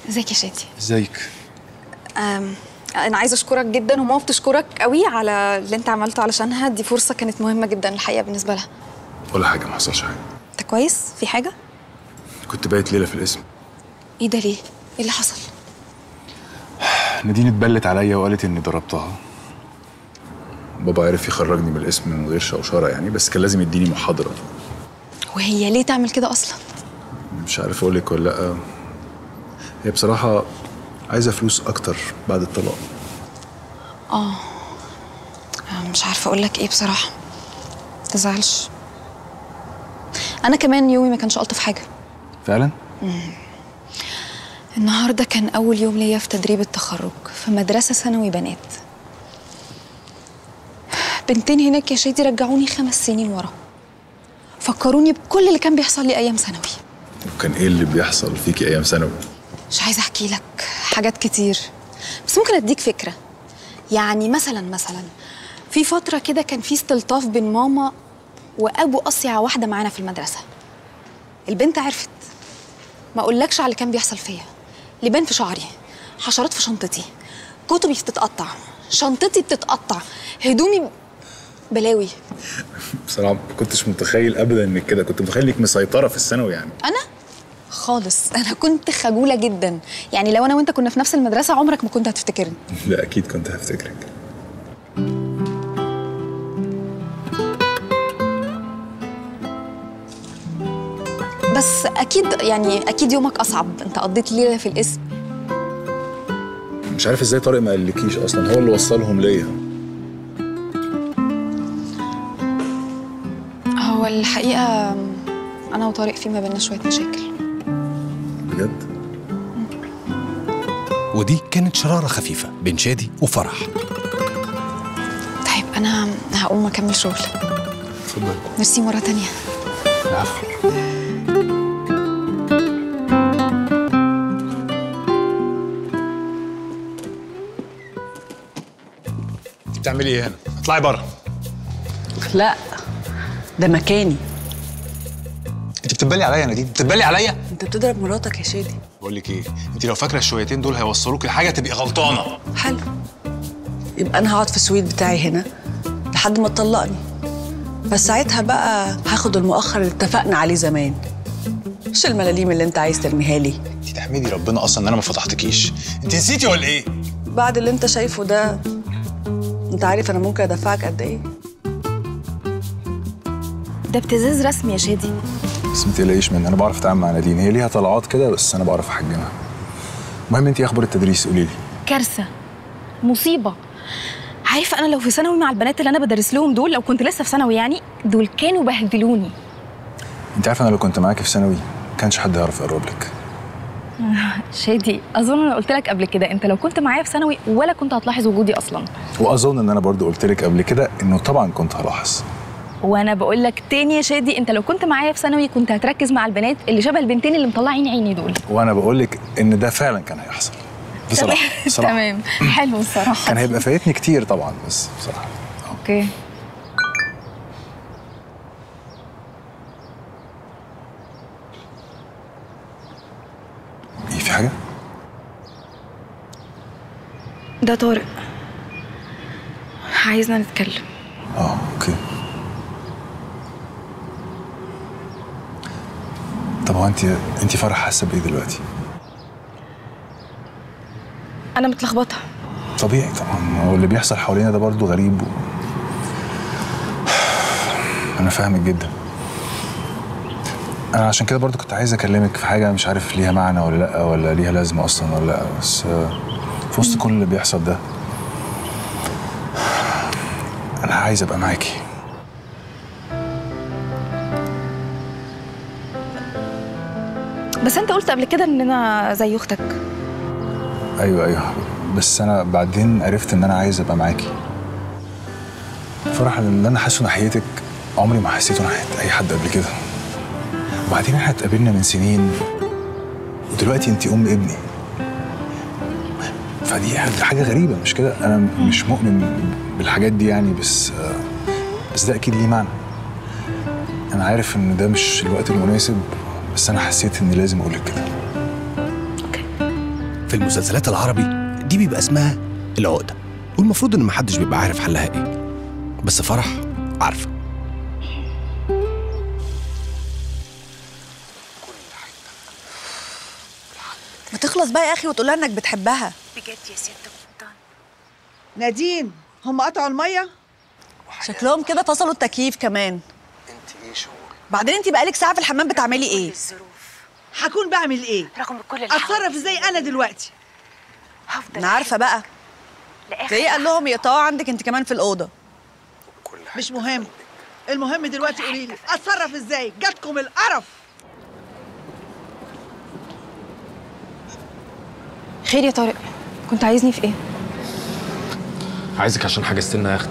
ازيك يا شادي ازيك أم، انا عايزه اشكرك جدا وماما بتشكرك قوي على اللي انت عملته علشانها دي فرصه كانت مهمه جدا الحقيقه بالنسبه لها ولا حاجه ما حصلش حاجه انت كويس في حاجه كنت بايت ليله في القسم ايه ده ليه ايه اللي حصل نادين اتبلت عليا وقالت اني ضربتها بابا عرف يخرجني من القسم من غير شوشره يعني بس كان لازم يديني محاضره وهي ليه تعمل كده اصلا مش عارف اقول لك ولا لا هي بصراحه عايزه فلوس اكتر بعد الطلاق اه مش عارفه اقول لك ايه بصراحه تزعلش انا كمان يومي ما كانش الطف حاجه فعلا النهارده كان اول يوم ليا في تدريب التخرج في مدرسه ثانوي بنات بنتين هناك يا شادي رجعوني خمس سنين ورا فكروني بكل اللي كان بيحصل لي ايام ثانوي وكان ايه اللي بيحصل فيكي ايام ثانوي مش عايزه احكي لك حاجات كتير بس ممكن اديك فكره يعني مثلا مثلا في فتره كده كان في استلطاف بين ماما وابو اصيع واحده معانا في المدرسه البنت عرفت ما اقولكش على اللي كان بيحصل فيا لبان في شعري حشرات في شنطتي كتبي بتتقطع شنطتي بتتقطع هدومي بلاوي بصراحه ما كنتش متخيل ابدا انك كده كنت متخيل انك مسيطره في الثانوي يعني انا خالص انا كنت خجوله جدا يعني لو انا وانت كنا في نفس المدرسه عمرك ما كنت هتفتكرني لا اكيد كنت هفتكرك بس اكيد يعني اكيد يومك اصعب انت قضيت ليله في القسم مش عارف ازاي طارق ما قالكيش اصلا هو اللي وصلهم ليا هو الحقيقه انا وطارق في ما بيننا شويه مشاكل بجد ودي كانت شرارة خفيفة بين شادي وفرح طيب انا هقوم اكمل شغل اتفضل ميرسي مره تانية العفو بتعملي ايه هنا؟ اطلعي بره لا ده مكاني انت بتتبلي عليا يا نادين بتتبلي عليا انت بتضرب مراتك يا شادي بقول لك ايه انت لو فاكره الشويتين دول هيوصلوك لحاجه تبقي غلطانه حلو يبقى انا هقعد في السويت بتاعي هنا لحد ما تطلقني بس ساعتها بقى هاخد المؤخر اللي اتفقنا عليه زمان مش الملاليم اللي انت عايز ترميها لي انت تحمدي ربنا اصلا ان انا ما فتحتكيش انت نسيتي ولا ايه بعد اللي انت شايفه ده انت عارف انا ممكن ادفعك قد ايه ده ابتزاز رسمي يا شادي بس ما تقلقيش مني انا بعرف اتعامل مع نادين هي ليها طلعات كده بس انا بعرف احجمها المهم انت ايه اخبار التدريس قولي لي كارثه مصيبه عارفه انا لو في ثانوي مع البنات اللي انا بدرس لهم دول لو كنت لسه في ثانوي يعني دول كانوا بهدلوني انت عارفه انا لو كنت معاكي في ثانوي كانش حد يعرف يقرب لك شادي اظن انا قلت لك قبل كده انت لو كنت معايا في ثانوي ولا كنت هتلاحظ وجودي اصلا واظن ان انا برضو قلت لك قبل كده انه طبعا كنت هلاحظ وانا بقول لك تاني يا شادي انت لو كنت معايا في ثانوي كنت هتركز مع البنات اللي شبه البنتين اللي مطلعين عيني دول وانا بقول لك ان ده فعلا كان هيحصل بصراحه بصراحه تمام حلو الصراحه كان هيبقى فايتني كتير طبعا بس بصراحه اوكي ايه في حاجه ده طارق عايزنا نتكلم اه اوكي طب هو انت انت فرح حاسه بايه دلوقتي انا متلخبطه طبيعي طبعا هو اللي بيحصل حوالينا ده برضه غريب و... انا فاهمك جدا انا عشان كده برضه كنت عايز اكلمك في حاجه مش عارف ليها معنى ولا لا ولا ليها لازمه اصلا ولا لا بس آه، في وسط كل اللي بيحصل ده انا عايز ابقى معاكي بس انت قلت قبل كده ان انا زي اختك ايوه ايوه بس انا بعدين عرفت ان انا عايز ابقى معاكي فرح اللي انا حاسه ناحيتك عمري ما حسيته ناحيه اي حد قبل كده وبعدين احنا اتقابلنا من سنين ودلوقتي انت ام ابني فدي حاجه غريبه مش كده انا مش مؤمن بالحاجات دي يعني بس بس ده اكيد ليه معنى انا عارف ان ده مش الوقت المناسب بس انا حسيت اني لازم اقول لك كده في المسلسلات العربي دي بيبقى اسمها العقدة والمفروض إن محدش بيبقى عارف حلها إيه بس فرح عارفة ما تخلص بقى يا اخي وتقول لها انك بتحبها نادين هم قطعوا الميه شكلهم كده فصلوا التكييف كمان بعدين انت بقالك ساعه في الحمام بتعملي ايه هكون بعمل ايه رغم كل اتصرف ازاي انا دلوقتي انا عارفه بقى تلاقيه قال لهم يقطعوا عندك انت كمان في الاوضه مش مهم المهم دلوقتي قولي لي اتصرف ازاي جاتكم القرف خير يا طارق كنت عايزني في ايه عايزك عشان حجزت لنا يخت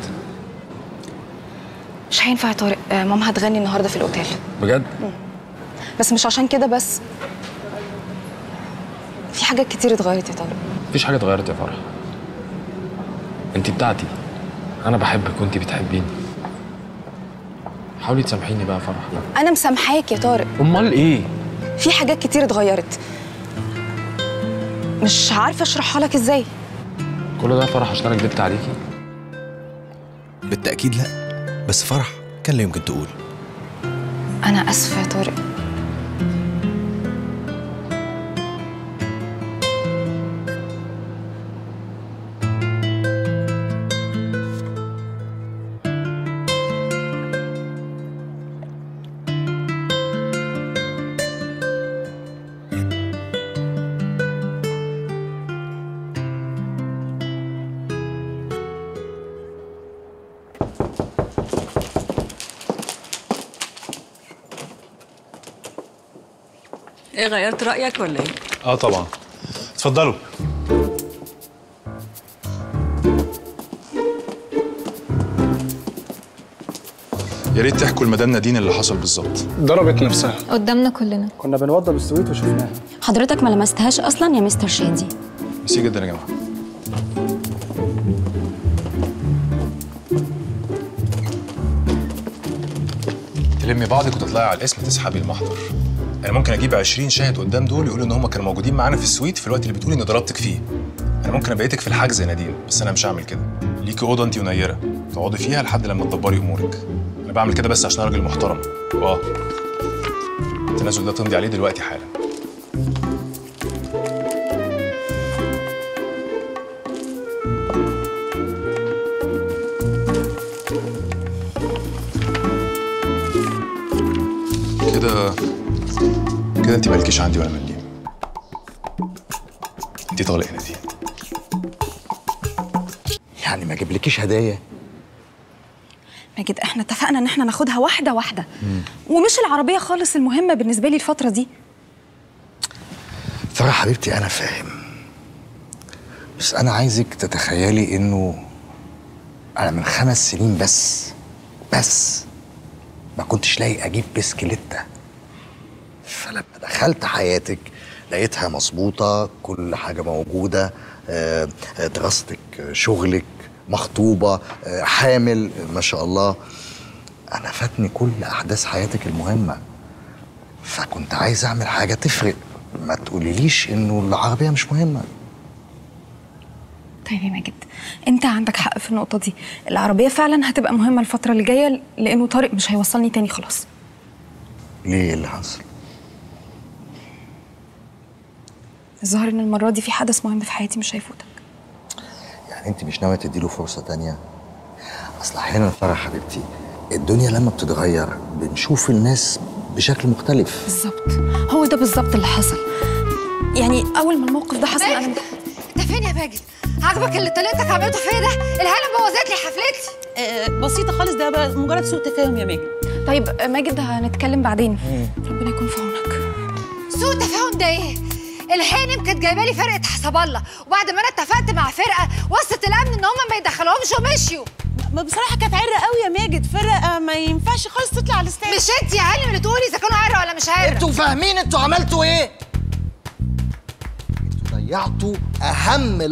مش هينفع يا طارق آه، ماما هتغني النهارده في الاوتيل بجد بس مش عشان كده بس في حاجات كتير اتغيرت يا طارق مفيش حاجه اتغيرت يا فرح انت بتاعتي انا بحبك وانت بتحبيني حاولي تسامحيني بقى يا فرح انا مسامحاك يا طارق امال ايه في حاجات كتير اتغيرت مش عارفه اشرحها لك ازاي كل ده يا فرح عشان انا كدبت عليكي بالتأكيد لأ بس فرح كان لا يمكن تقول انا اسفه يا طارق ايه غيرت رايك ولا ايه اه طبعا اتفضلوا يا ريت تحكوا لمدام نادين اللي حصل بالظبط ضربت نفسها قدامنا كلنا كنا بنوضب السويت وشفناها حضرتك ما لمستهاش اصلا يا مستر شادي ميرسي جدا يا جماعه تلمي بعضك وتطلعي على الاسم تسحبي المحضر انا ممكن اجيب 20 شاهد قدام دول يقولوا ان هم كانوا موجودين معانا في السويت في الوقت اللي بتقولي اني ضربتك فيه انا ممكن ابيتك في الحجز يا نادين بس انا مش هعمل كده ليكي اوضه انت ونيره تقعدي فيها لحد لما تدبري امورك انا بعمل كده بس عشان أنا راجل محترم واه التنازل ده تمضي عليه دلوقتي حالا كده كده انت مالكيش عندي ولا مليم انت طالق يا نادين يعني ما اجيبلكيش هدايا ماجد احنا اتفقنا ان احنا ناخدها واحده واحده ومش العربيه خالص المهمه بالنسبه لي الفتره دي فرح حبيبتي انا فاهم بس انا عايزك تتخيلي انه انا من خمس سنين بس بس ما كنتش لاقي اجيب بسكليتة فلما دخلت حياتك لقيتها مظبوطة كل حاجة موجودة آه، آه، دراستك آه، شغلك مخطوبة آه، حامل آه، ما شاء الله أنا فاتني كل أحداث حياتك المهمة فكنت عايز أعمل حاجة تفرق ما تقوليليش إنه العربية مش مهمة طيب يا ماجد انت عندك حق في النقطه دي العربيه فعلا هتبقى مهمه الفتره اللي جايه لانه طارق مش هيوصلني تاني خلاص ليه اللي حصل؟ الظاهر ان المره دي في حدث مهم في حياتي مش هيفوتك يعني أنت مش ناوية تديله فرصة تانية؟ أصل أحيانا فرح حبيبتي الدنيا لما بتتغير بنشوف الناس بشكل مختلف بالظبط هو ده بالظبط اللي حصل يعني اول ما الموقف ده حصل انا انت فين يا ماجد؟ عجبك اللي طليقتك عملته فيا ده؟ الهانم بوظت لي حفلتي بسيطه خالص ده بقى مجرد سوء تفاهم يا ماجد طيب ماجد هنتكلم بعدين ربنا يكون في عونك سوء تفاهم ده ايه؟ الهانم كانت جايبه لي فرقه حسب الله وبعد ما انا اتفقت مع فرقه وسط الامن ان هم ما يدخلوهمش ومشيوا ما بصراحه كانت عره قوي يا ماجد فرقه ما ينفعش خالص تطلع على الستيج مش انت يا هانم اللي تقولي اذا كانوا عره ولا مش عره انتوا فاهمين انتوا عملتوا ايه؟ انتوا ضيعتوا أهم